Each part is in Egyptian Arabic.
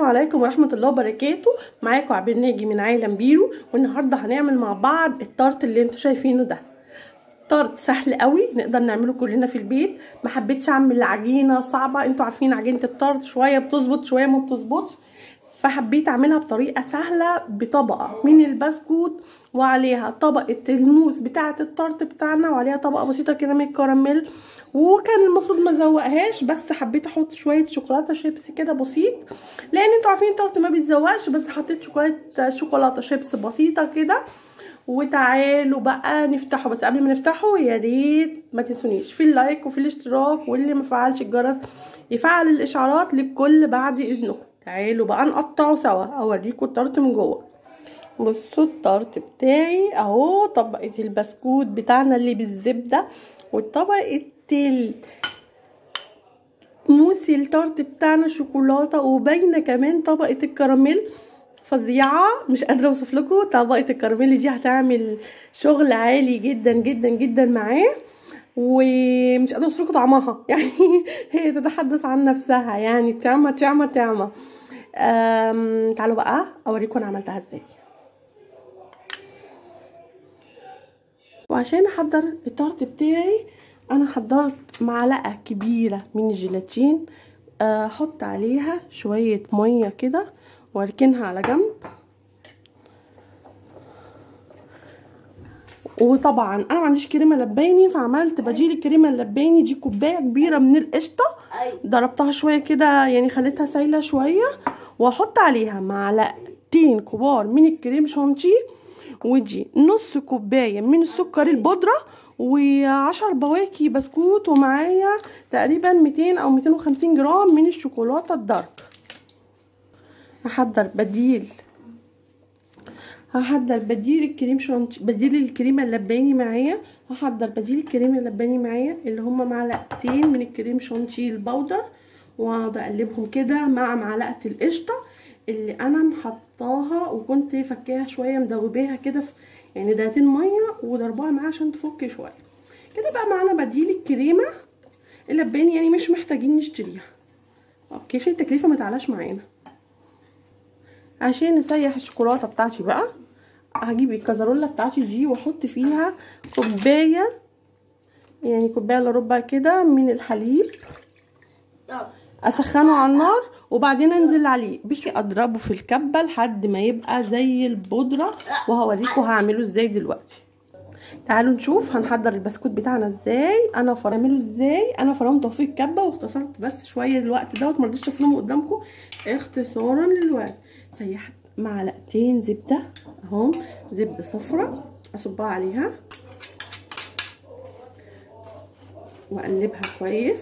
عليكم ورحمة الله وبركاته معاكم عبد الناجي من عالم بيرو والنهاردة هنعمل مع بعض التارت اللي انتوا شايفينه ده تارت سهل قوي نقدر نعمله كلنا في البيت ما حبيتش اعمل عجينة صعبة انتوا عارفين عجينة التارت شوية بتظبط شوية ما بتظبطش فحبيت اعملها بطريقة سهلة بطبقة من البسكوت وعليها طبقة الموس بتاعة التارت بتاعنا وعليها طبقة بسيطة كده من الكراميل وكان المفروض ما ازوقهاش بس حبيت احط شويه شوكولاته شيبس كده بسيط لان انتوا عارفين التورت ما بيتزوقش بس حطيت شويه شوكولاته شيبس بسيطه كده وتعالوا بقى نفتحه بس قبل ما نفتحه يا ريت ما تنسونيش في اللايك وفي الاشتراك واللي ما فعلش الجرس يفعل الاشعارات للكل بعد اذنكم تعالوا بقى نقطعه سوا اوريكم التورت من جوه بصوا التورت بتاعي اهو طبقه البسكوت بتاعنا اللي بالزبده والطبقه التل موسي التورت بتاعنا شوكولاته وباينه كمان طبقه الكراميل فظيعه مش قادره اوصف لكم طبقه الكراميل دي هتعمل شغل عالي جدا جدا جدا معاه ومش قادره اوصف لكم طعمها يعني هي تتحدث عن نفسها يعني طعمه طعمه طعمه تعالوا بقى اوريكم انا عملتها ازاي وعشان احضر التورت بتاعي انا حضرت معلقه كبيره من الجيلاتين احط عليها شويه ميه كده واركنها على جنب وطبعا انا ما عنديش كريمه لباني فعملت بديل الكريمه اللباني دي كوبايه كبيره من القشطه ضربتها شويه كده يعني خليتها سايله شويه واحط عليها معلقتين كبار من الكريم شانتيه ودي نص كوبايه من السكر البودره وعشر بواكي بسكوت ومعايا تقريبا 200 او 250 جرام من الشوكولاته الدارك هحضر بديل هحضر بديل الكريم شانتي بديل الكريمه اللباني معايا هحضر بديل الكريمه اللباني معايا اللي هما معلقتين من الكريم شانتيه البودر واقعد اقلبهم كده مع معلقه القشطه اللي انا محطاها وكنت فكاها شويه مدوباها كده في يعني دقيقتين ميه وضربها معاها عشان تفك شويه كده بقى معانا بديل الكريمه اللباني يعني مش محتاجين نشتريها اوكي عشان التكلفه ما تعلاش معانا عشان نسيح الشوكولاته بتاعتي بقى هجيب الكازارولا بتاعتي دي واحط فيها كوبايه يعني كوبايه الا ربع كده من الحليب اسخنه على النار وبعدين انزل عليه بش اضربه في الكبه لحد ما يبقى زي البودره وهوريكم هعمله ازاي دلوقتي تعالوا نشوف هنحضر البسكوت بتاعنا ازاي انا فرمله ازاي انا فرمته في الكبه واختصرت بس شويه الوقت دوت ما رضيتش افرمه قدامكم اختصارا للوقت سيحت معلقتين زبده اهم زبده صفرا اصبها عليها واقلبها كويس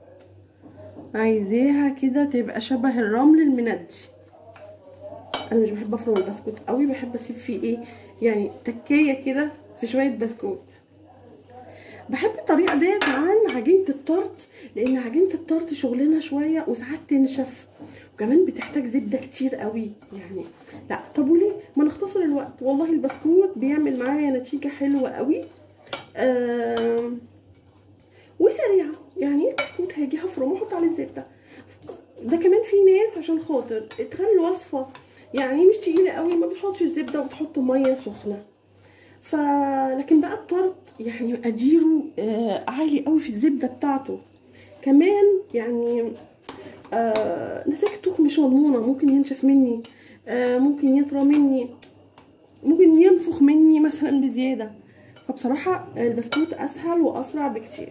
عايزاها كده تبقى شبه الرمل المندي انا مش بحب افرم البسكوت قوي بحب اسيب فيه ايه يعني تكايه كده في شويه بسكوت بحب الطريقه ديت عن عجينه التورت لان عجينه التورت شغلنا شويه وساعات تنشف وكمان بتحتاج زبده كتير قوي يعني لا طب وليه ما نختصر الوقت والله البسكوت بيعمل معايا نتيجه حلوه قوي آه وسريعه يعني البسكوت هاجي هفرمه واحط عليه الزبده ده كمان في ناس عشان خاطر تخلي الوصفه يعني مش تقيله قوي ما بتحطش الزبده وبتحط ميه سخنه ف لكن بقى الطرد يعني مقاديره آه عالي قوي في الزبده بتاعته كمان يعني آه نتيجته مش مضمونه ممكن ينشف مني آه ممكن يطرى مني ممكن ينفخ مني مثلا بزياده فبصراحه البسكوت اسهل واسرع بكتير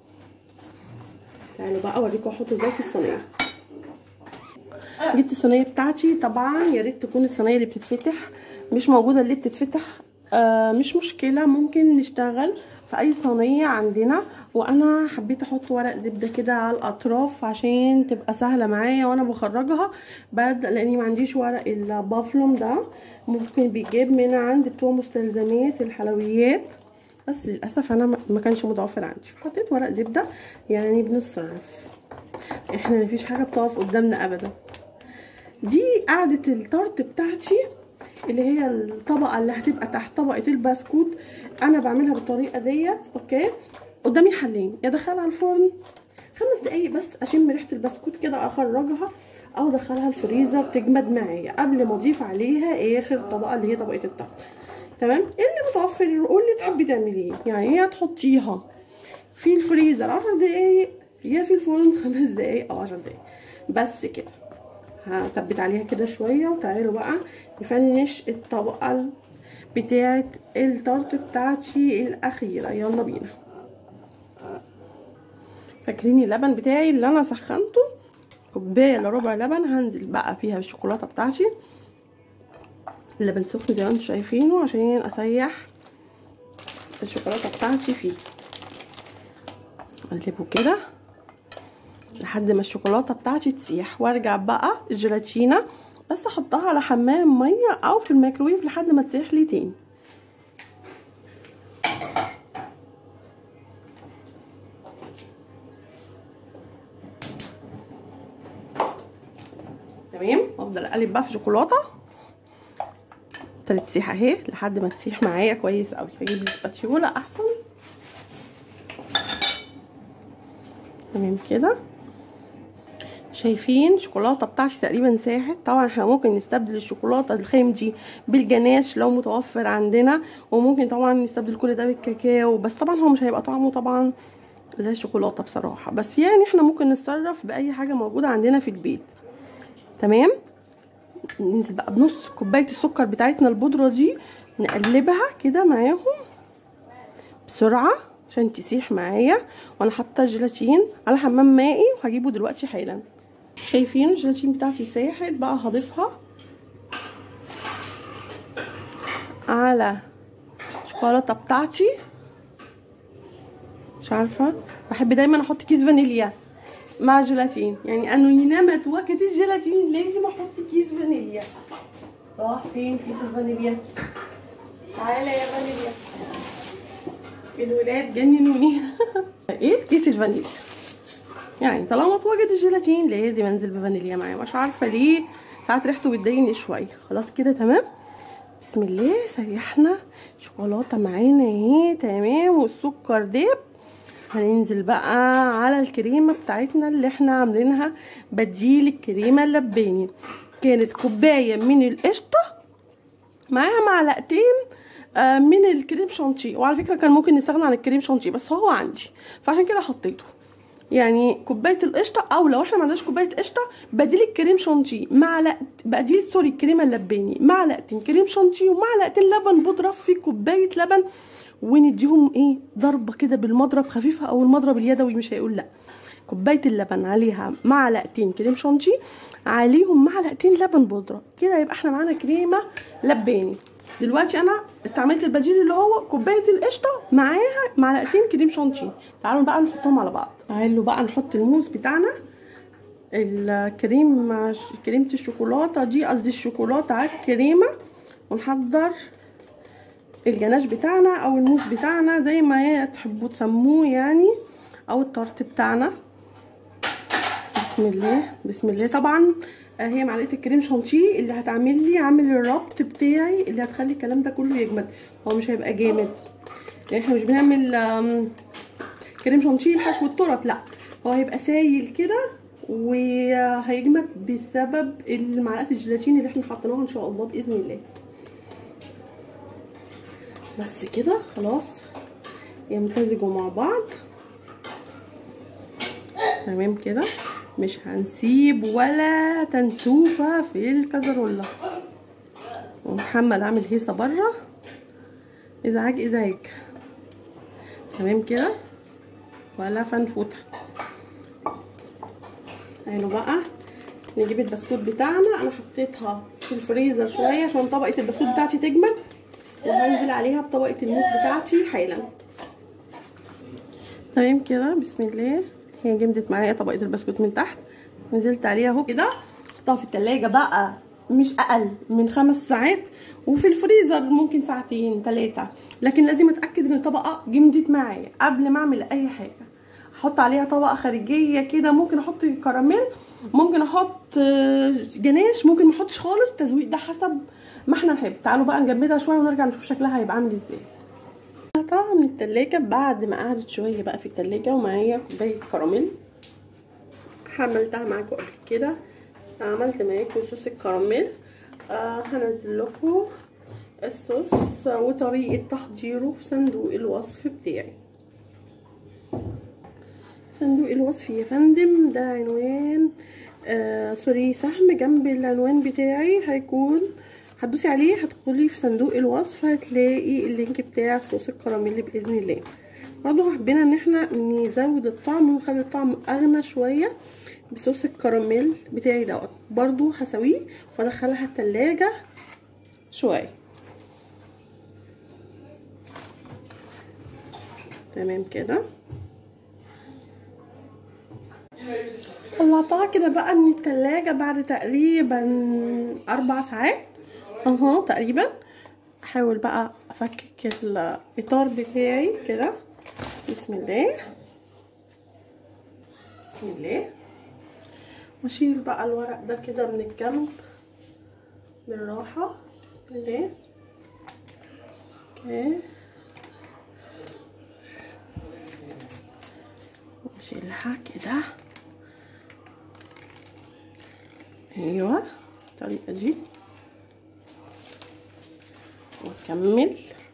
تعالوا بقى اوريكم احطه ازاي في الصينيه جبت الصينيه بتاعتي طبعا يا ريت تكون الصينيه اللي بتتفتح مش موجوده اللي بتتفتح آه مش مشكله ممكن نشتغل في اي صينيه عندنا وانا حبيت احط ورق زبده كده على الاطراف عشان تبقى سهله معايا وانا بخرجها بعد لاني ما عنديش ورق البافلوم ده ممكن بيجيب من عند بتوع مستلزمات الحلويات بس للاسف انا ما كانش متوفر عندي فحطيت ورق زبده يعني بنتصرف احنا مفيش حاجه بتقف قدامنا ابدا دي قاعده التارت بتاعتي اللي هي الطبقه اللي هتبقى تحت طبقه البسكوت انا بعملها بالطريقه ديت اوكي قدامي حلين يا ادخلها الفرن خمس دقايق بس اشم ريحه البسكوت كده اخرجها او ادخلها الفريزر تجمد معايا قبل ما اضيف عليها اخر طبقه اللي هي طبقه التحت تمام اللي متوفر قولي تحبي تعمليه يعني يا تحطيها في الفريزر 10 دقايق يا في الفرن خمس دقايق او 10 دقايق بس كده هثبت عليها كده شويه وتعالوا بقى نفنش الطبقه بتاعه التارت بتاعتي الاخيره يلا بينا فاكرين اللبن بتاعي اللي انا سخنته كوبايه الا ربع لبن هنزل بقى فيها الشوكولاته بتاعتي اللبن سخن زي ما انتم شايفينه عشان اسيح الشوكولاته بتاعتي فيه اقلبه كده لحد ما الشوكولاته بتاعتي تسيح وارجع بقى الجيلاتينه بس احطها على حمام ميه او في الميكرويف لحد ما تسيح لي تاني تمام وافضل اقلب بقى في شوكولاته ابتدت تسيح اهي لحد ما تسيح معايا كويس قوي هجيب لي سباتيولا احسن تمام كده شايفين الشوكولاته بتاعتي تقريبا ساحت طبعا احنا ممكن نستبدل الشوكولاته الخام دي بالجناش لو متوفر عندنا وممكن طبعا نستبدل كل ده بالكاكاو بس طبعا هو مش هيبقى طعمه طبعا زي الشوكولاته بصراحه بس يعني احنا ممكن نتصرف باي حاجه موجوده عندنا في البيت تمام ننزل بقى بنص كوبايه السكر بتاعتنا البودره دي نقلبها كده معاهم بسرعه عشان تسيح معايا وانا حاطه جيلاتين على حمام مائي وهجيبه دلوقتي حالا شايفين الجيلاتين بتاعتي ساحت بقى هضيفها على الشوكولاته بتاعتي مش عارفه بحب دايما احط كيس فانيليا مع جيلاتين يعني انه ينامت وقت الجيلاتين لازم احط كيس فانيليا راح فين كيس الفانيليا تعالى يا فانيليا الولاد جننوني لقيت كيس الفانيليا يعني طالما اتوجد الجيلاتين لازم انزل بفانيليا معايا مش عارفه ليه ساعات ريحته بتضايقني شويه خلاص كده تمام بسم الله سيحنا شوكولاته معانا اهي تمام والسكر داب هننزل بقى على الكريمه بتاعتنا اللي احنا عاملينها بديل الكريمه اللباني كانت كوبايه من القشطه معاها معلقتين من الكريم شانتيه وعلى فكره كان ممكن نستغنى عن الكريم شانتيه بس هو عندي فعشان كده حطيته يعني كوبايه القشطه او لو احنا ما عندناش كوبايه قشطه بديل الكريم شانتيه معلقه بديل سوري الكريمه اللباني معلقتين كريم شانتيه ومعلقتين لبن بودره في كوبايه لبن ونديهم ايه ضربه كده بالمضرب خفيفه او المضرب اليدوي مش هيقول لا كوبايه اللبن عليها معلقتين كريم شانتيه عليهم معلقتين لبن بودره كده يبقى احنا معانا كريمه لباني دلوقتي انا استعملت البديل اللي هو كوبايه القشطه معاها معلقتين كريم شانتيه تعالوا بقى نحطهم على بعض تعالوا بقى نحط الموز بتاعنا الكريم مع كريمه الشوكولاته دي قصدي الشوكولاته على الكريمه ونحضر الجناش بتاعنا او الموز بتاعنا زي ما تحبوا تسموه يعني او التارت بتاعنا بسم الله بسم الله طبعا هي معلقه الكريم شانتيه اللي هتعمل لي عامل الربط بتاعي اللي هتخلي الكلام ده كله يجمد هو مش هيبقى جامد يعني احنا مش بنعمل كريم شانتيه الحشو التورت لا هو هيبقى سايل كده وهيجمد بسبب معلقه الجيلاتين اللي احنا حاطيناها ان شاء الله باذن الله بس كده خلاص يمتزجوا مع بعض تمام كده مش هنسيب ولا تنتوفة في الكزرولة ومحمد عامل هيصة بره ازعاج ازعاج تمام كده ولا فنفوتة تعالوا بقى نجيب البسكوت بتاعنا انا حطيتها في الفريزر شويه عشان طبقه البسكوت بتاعتي تجمد وهنزل عليها بطبقه الموز بتاعتي حالا تمام كده بسم الله هي جمدت معايا طبقه البسكوت من تحت نزلت عليها اهو كده احطها في التلاجة بقى مش اقل من خمس ساعات وفي الفريزر ممكن ساعتين ثلاثة لكن لازم اتاكد ان الطبقه جمدت معايا قبل ما اعمل اي حاجه احط عليها طبقه خارجيه كده ممكن احط كراميل ممكن احط جناش ممكن ما احطش خالص تزويق ده حسب ما احنا نحب تعالوا بقى نجمدها شويه ونرجع نشوف شكلها هيبقى عامل ازاي طبعا من التلاجة بعد ما قعدت شويه بقى في التلاجة ومعايا كوبايه كراميل عملتها معاكم قبل كده عملت معاكم صوص الكراميل آه هنزل لكم الصوص وطريقه تحضيره في صندوق الوصف بتاعي صندوق الوصف يا فندم ده عنوان آه سوري سهم جنب العنوان بتاعي هيكون هتدوسي عليه هتدخلي في صندوق الوصف هتلاقي اللينك بتاع صوص الكراميل باذن الله برضو حبينا ان احنا نزود الطعم ونخلي الطعم اغنى شويه بصوص الكراميل بتاعي دوت برضو هسويه وادخلها التلاجة شويه تمام كده طلعتها كده بقى من التلاجة بعد تقريبا اربع ساعات اهو تقريبا احاول بقى افكك الاطار بتاعي كده بسم الله بسم الله واشيل بقى الورق ده كده من الجنب بالراحة بسم الله اوكي واشيلها كده ايوه الطريقة دي واكمل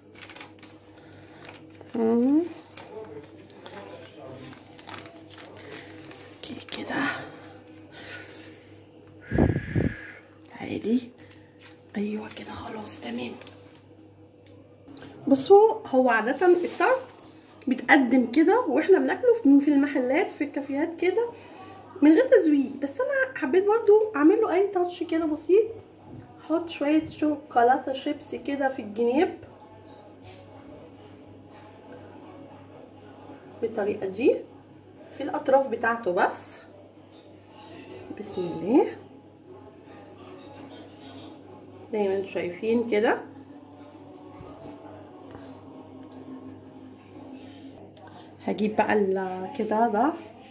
اوكي كده تعالي ايوه كده خلاص تمام بصوا هو عادة الطرب بيتقدم كده واحنا بناكله في المحلات في الكافيهات كده من غير تزويق بس انا حبيت برضو اعمل له اي تاتش كده بسيط احط شويه شوكولاته شيبسي كده في الجناب بالطريقه دي في الاطراف بتاعته بس بسم الله زي ما انتم شايفين كده هجيب بقى كده ده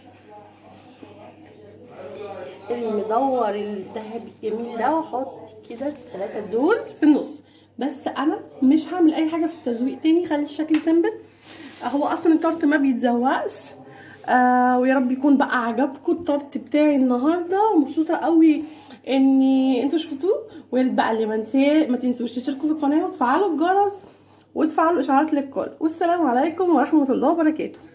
المدور الذهبي الجميل ده واحط كده الثلاثه دول في النص بس انا مش هعمل اي حاجه في التزويق تاني خلي الشكل سيمبل هو اصلا التورت ما بيتزوقش آه ويا رب يكون بقى عجبكم التورت بتاعي النهارده ومبسوطه قوي اني انتوا شفتوه ويا ريت بقى اللي منساه ما تنسوش تشتركوا في القناه وتفعلوا الجرس وتفعلوا الاشعارات للكل والسلام عليكم ورحمه الله وبركاته